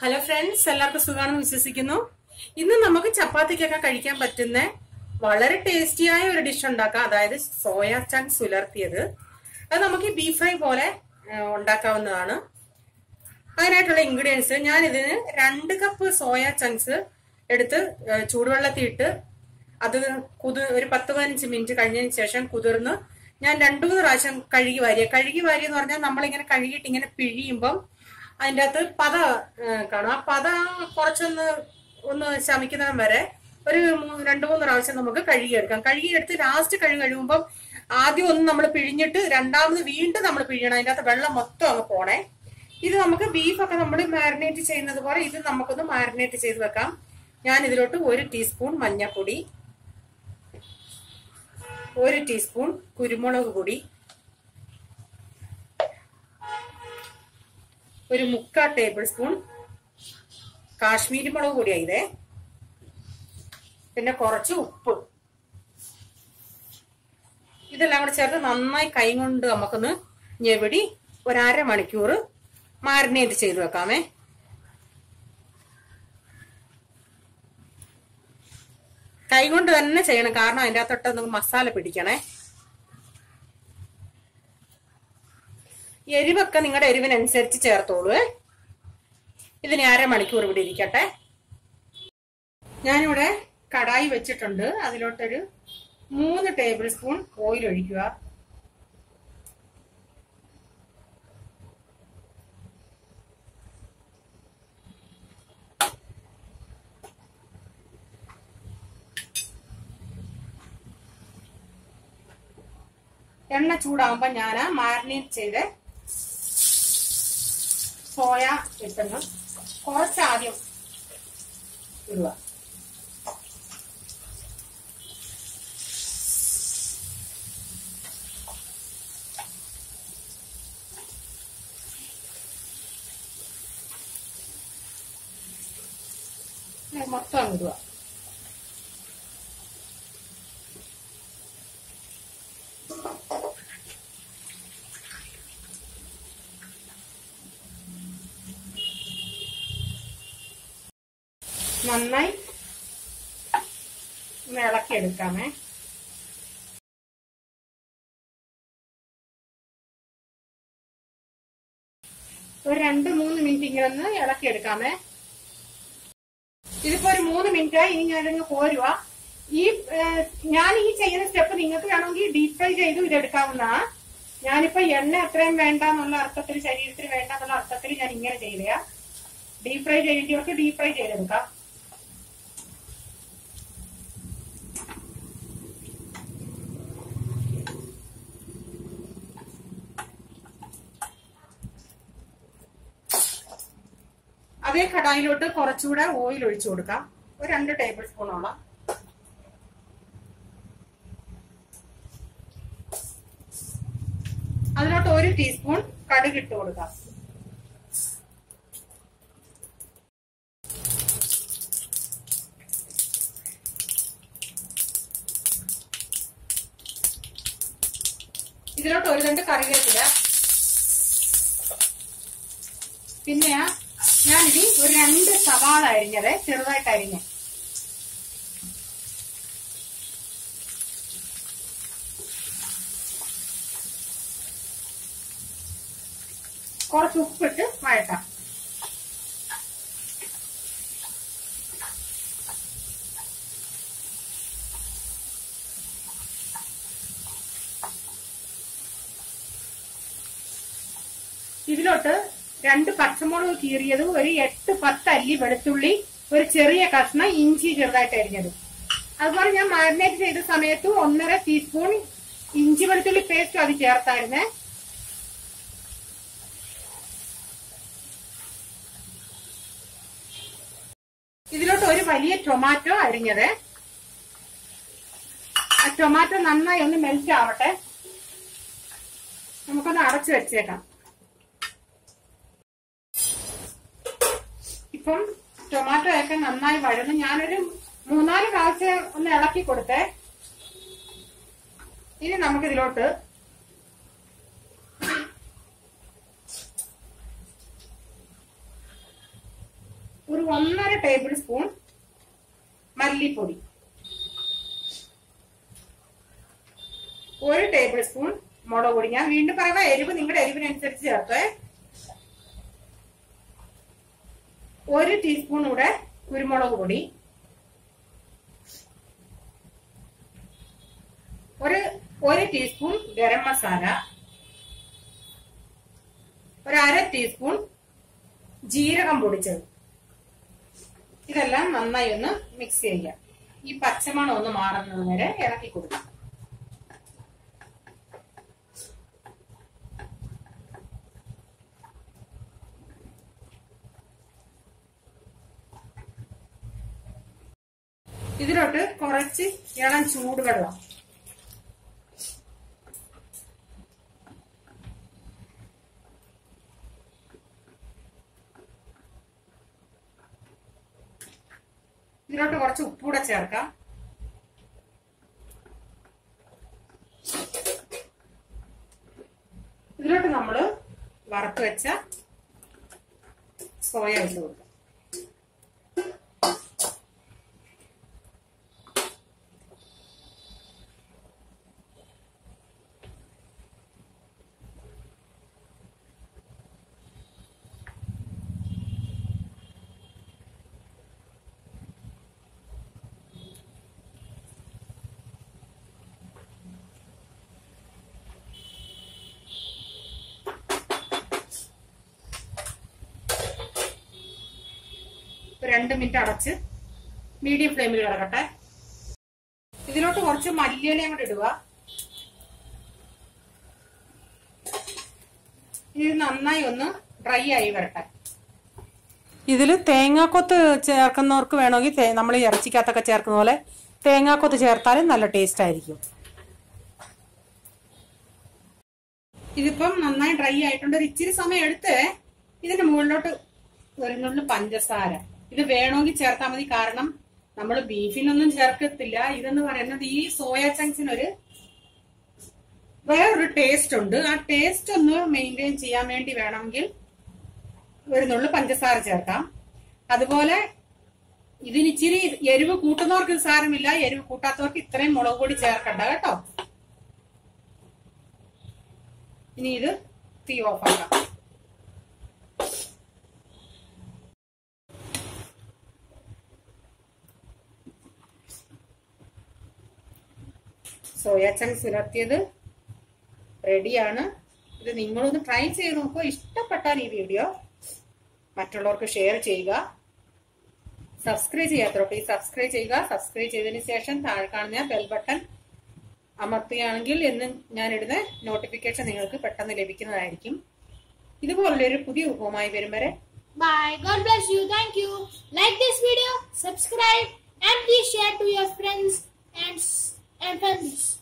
Hello friends എല്ലാവർക്കും സുഖമാണെന്ന് വിശ്വസിക്കുന്നു ഇന്ന് നമുക്ക് ചപ്പാത്തിക്കൊക്കെ കഴിക്കാൻ പറ്റുന്ന വളരെ ടേസ്റ്റിയായ ഒരു ഡിഷ് ഉണ്ടാക്കാം അതായത് സോയ ചങ്ക്സ് ഉലർത്തിയത് അത് നമുക്ക് ബീഫ് ഫ്രൈ പോലെ ആ, ഉണ്ടാക്കാവുന്നതാണ് അതിനായിട്ടുള്ള ഇൻഗ്രീഡിയൻസ് ഞാൻ ഇതിന് രണ്ട് കപ്പ് സോയ ചങ്ക്സ് എടുത്ത് ആ, ചൂടുവെള്ളത്തിൽ ഇട്ട് അത് കുതിർ ഒരു പത്ത് പതിനഞ്ച് മിനിറ്റ് കഴിഞ്ഞതിന് ശേഷം കുതിർന്ന് ഞാൻ രണ്ടു മൂന്ന് പ്രാവശ്യം കഴുകി വാരിയ കഴുകി വാരി എന്ന് പറഞ്ഞാൽ നമ്മളിങ്ങനെ കഴുകിയിട്ട് ഇങ്ങനെ പിഴിയുമ്പം അതിൻ്റെ അകത്ത് പത ആ, കാണും ആ പത കുറച്ചൊന്ന് ഒന്ന് ശമിക്കുന്നിടം വരെ ഒരു മൂ- രണ്ട് മൂന്ന് പ്രാവശ്യം നമുക്ക് കഴുകിയെടുക്കാം കഴുകിയെടുത്ത് ലാസ്റ്റ് കഴുകി കഴിയുമ്പം ആദ്യം ഒന്ന് നമ്മൾ പിഴിഞ്ഞിട്ട് രണ്ടാമത് വീണ്ടും നമ്മൾ പിഴിയണം അതിൻ്റെ അകത്ത് വെള്ളം മൊത്തം അങ്ങ് പോണേ ഇത് നമുക്ക് ബീഫൊക്കെ നമ്മൾ മാരിനേറ്റ് ചെയ്യുന്നത് പോലെ ഇത് നമുക്കൊന്ന് മാരിനേറ്റ് ചെയ്ത് വെക്കാം ഞാൻ ഇതിലോട്ട് ഒരു ടീസ്പൂൺ മഞ്ഞൾപ്പൊടി ഒരു ടീസ്പൂൺ കുരുമുളക് പൊടി ഒരു മുക്കാൽ ടേബിൾ സ്പൂൺ കാശ്മീരി മുളക് പൊടിയാണ് ഇതേ പിന്നെ കുറച്ച് ഉപ്പ് ഇതെല്ലാം കൂടെ ചേർത്ത് നന്നായി കൈ കൊണ്ട് നമുക്കൊന്ന് ഞെവിടി ഒരര മണിക്കൂർ മാരിനേറ്റ് ചെയ്ത് വെക്കാമേ കൈ കൊണ്ട് തന്നെ ചെയ്യണം കാരണം അതിൻ്റെ അകത്തോട്ട് നമുക്ക് മസാല പിടിക്കണേ എരിവൊക്കെ നിങ്ങളുടെ എരിവിനനുസരിച്ച് ചേർത്തോളൂ ഇതിന് അരമണിക്കൂർ ഇവിടെ ഇരിക്കട്ടെ ഞാനിവിടെ കടായി വെച്ചിട്ടുണ്ട് അതിലോട്ടൊരു മൂന്ന് ടേബിൾ സ്പൂൺ ഓയിൽ ഒഴിക്കുക എണ്ണ ചൂടാകുമ്പോ ഞാൻ മാരിനേറ്റ് ചെയ്ത് സോയ ഇട്ടുന്നു കുറച്ച് ആദ്യം ഇടുക ഇത് മൊത്തം അങ്ങ് ഇടുക നന്നായി ഒന്ന് ഇളക്കിയെടുക്കാമേ ഒരു രണ്ട് മൂന്ന് മിനിറ്റ് ഇങ്ങനെ ഒന്ന് ഇളക്കിയെടുക്കാമേ ഇതിപ്പോ ഒരു മൂന്ന് മിനിറ്റ് ഇനി ഞാനിങ്ങ് പോരുക ഈ ഏഹ്, ഞാൻ ഈ ചെയ്യുന്ന സ്റ്റെപ്പ് നിങ്ങൾക്ക് വേണമെങ്കിൽ ഡീപ് ഫ്രൈ ചെയ്ത് ഇതെടുക്കാവുന്നതാ ഞാനിപ്പോ എണ്ണ അത്രയും വേണ്ട എന്നുള്ള അർത്ഥത്തിൽ ശരീരത്തിന് വേണ്ട എന്നുള്ള അർത്ഥത്തിൽ ഞാൻ ഇങ്ങനെ ചെയ്തയാ ഡീപ് ഫ്രൈ ചെയ്യേണ്ടവർക്ക് ഡീപ് ഫ്രൈ ചെയ്തെടുക്കാം അതേ കടായിലോട്ട് കുറച്ചുകൂടെ ഓയിൽ ഒഴിച്ചു കൊടുക്കാം ഒരു രണ്ട് ടേബിൾ സ്പൂണോളം അതിലോട്ട് ഒരു ടീസ്പൂൺ കടുക് ഇട്ട് കൊടുക്കാം ഇതിലോട്ട് ഒരു രണ്ട് കറിവേപ്പില പിന്നെ ഞാനിത് ഒരു രണ്ട് സവാള അരിഞ്ഞത് ചെറുതായിട്ട് അരിഞ്ഞ് കുറച്ച് ഉപ്പിട്ട് വഴട്ടാം ഇതിലോട്ട് രണ്ട് പച്ചമുളക് കീറിയതും ഒരു എട്ട് പത്ത് അല്ലി വെളുത്തുള്ളി ഒരു ചെറിയ കഷ്ണം ഇഞ്ചി ചെറുതായിട്ട് അരിഞ്ഞതും അതുപോലെ ഞാൻ മാരിനേറ്റ് ചെയ്ത സമയത്ത് ഒന്നര ടീസ്പൂൺ ഇഞ്ചി വെളുത്തുള്ളി പേസ്റ്റ് അത് ചേർത്തായിരുന്നേ ഇതിലോട്ട് ഒരു വലിയ ടൊമാറ്റോ അരിഞ്ഞത് ആ ടൊമാറ്റോ നന്നായി ഒന്ന് മെൽറ്റ് ആവട്ടെ നമുക്കൊന്ന് അടച്ചു വെച്ചേക്കാം ഇപ്പം ടൊമാറ്റോ ഒക്കെ നന്നായി വഴന്ന് ഞാനൊരു മൂന്നാല് പ്രാവശ്യം ഒന്ന് ഇളക്കി കൊടുത്തേ ഇനി നമുക്കിതിലോട്ട് ഒരു ഒന്നര ടേബിൾ സ്പൂൺ മല്ലിപ്പൊടി ഒരു ടേബിൾ സ്പൂൺ മുളക് പൊടി ഞാൻ വീണ്ടും പറയുക എരിവ് നിങ്ങളുടെ എരിവിനനുസരിച്ച് ചേർത്തേ ഒരു ടീസ്പൂൺ കൂടെ കുരുമുളക് പൊടി ഒരു ഒരു ടീസ്പൂൺ ഗരം മസാല ഒരു അര ടീസ്പൂൺ ജീരകം പൊടിച്ചത് ഇതെല്ലാം നന്നായി ഒന്ന് മിക്സ് ചെയ്യാം ഈ പച്ചമണം ഒന്ന് മാറുന്നത് വരെ ഇറക്കി കൊടുക്കാം ഇതിലോട്ട് കുറച്ച് ഇളം ചൂടുവെള്ളം ഇതിലോട്ട് കുറച്ച് ഉപ്പൂടെ ചേർക്കാം ഇതിലോട്ട് നമ്മള് വറുത്ത് വെച്ച സോയ ഇട്ട് കൊടുക്കാം ഒരു രണ്ട് മിനിറ്റ് അടച്ച് മീഡിയം ഫ്ലെയിമിൽ കിടക്കട്ടെ ഇതിലോട്ട് കുറച്ച് മല്ലിയിലയും കൂടെ ഇടുക ഇത് നന്നായി ഒന്ന് ഡ്രൈ ആയി വരട്ടെ ഇതിൽ തേങ്ങാക്കൊത്ത് ചേർക്കുന്നവർക്ക് വേണമെങ്കിൽ നമ്മൾ ഇറച്ചിക്കകത്തൊക്കെ ചേർക്കുന്ന പോലെ തേങ്ങാക്കൊത്ത് ചേർത്താലും നല്ല ടേസ്റ്റ് ആയിരിക്കും ഇതിപ്പം നന്നായി ഡ്രൈ ആയിട്ടുണ്ട് ഒരു ഇച്ചിരി സമയം എടുത്ത് ഇതിന്റെ മുകളിലോട്ട് വരുന്നുള്ളു പഞ്ചസാര ഇത് വേണമെങ്കിൽ ചേർത്താൽ മതി കാരണം നമ്മൾ ബീഫിനൊന്നും ചേർക്കത്തില്ല ഇതെന്ന് പറയുന്നത് ഈ സോയ ചങ്ക്സിനൊരു വേറൊരു ടേസ്റ്റ് ഉണ്ട് ആ ടേസ്റ്റ് ഒന്ന് മെയിൻറ്റെയിൻ ചെയ്യാൻ വേണ്ടി വേണമെങ്കിൽ ഒരു നുള്ളു പഞ്ചസാര ചേർക്കാം അതുപോലെ ഇതിന് ഇച്ചിരി എരിവ് കൂട്ടുന്നവർക്ക് ഇത് സാരമില്ല എരിവ് കൂട്ടാത്തവർക്ക് ഇത്രയും മുളക് പൊടി ചേർക്കണ്ട കേട്ടോ ഇനി ഇത് തീ ഓഫാക്കാം സോയ ചങ്ക്സ് ഉലർത്തിയത് റെഡിയാണ് ഇത് നിങ്ങളൊന്ന് ട്രൈ ചെയ്ത് നോക്കുക ഇഷ്ടപ്പെട്ടാൽ ഈ വീഡിയോ മറ്റുള്ളവർക്ക് ഷെയർ ചെയ്യുക സബ്സ്ക്രൈബ് ചെയ്യാത്തവർ പ്ലീസ് സബ്സ്ക്രൈബ് ചെയ്യുക സബ്സ്ക്രൈബ് ചെയ്തതിന് ശേഷം താഴെ കാണുന്ന ബെൽ ബട്ടൺ അമർത്തുകയാണെങ്കിൽ എന്ന് ഞാൻ ഇടുന്ന നോട്ടിഫിക്കേഷൻ നിങ്ങൾക്ക് പെട്ടെന്ന് ലഭിക്കുന്നതായിരിക്കും ഇതുപോലുള്ളൊരു പുതിയ ഉപവുമായി വരും വരെ Bye. God bless you. Thank you. Like this video, subscribe, and please share to your friends and and families.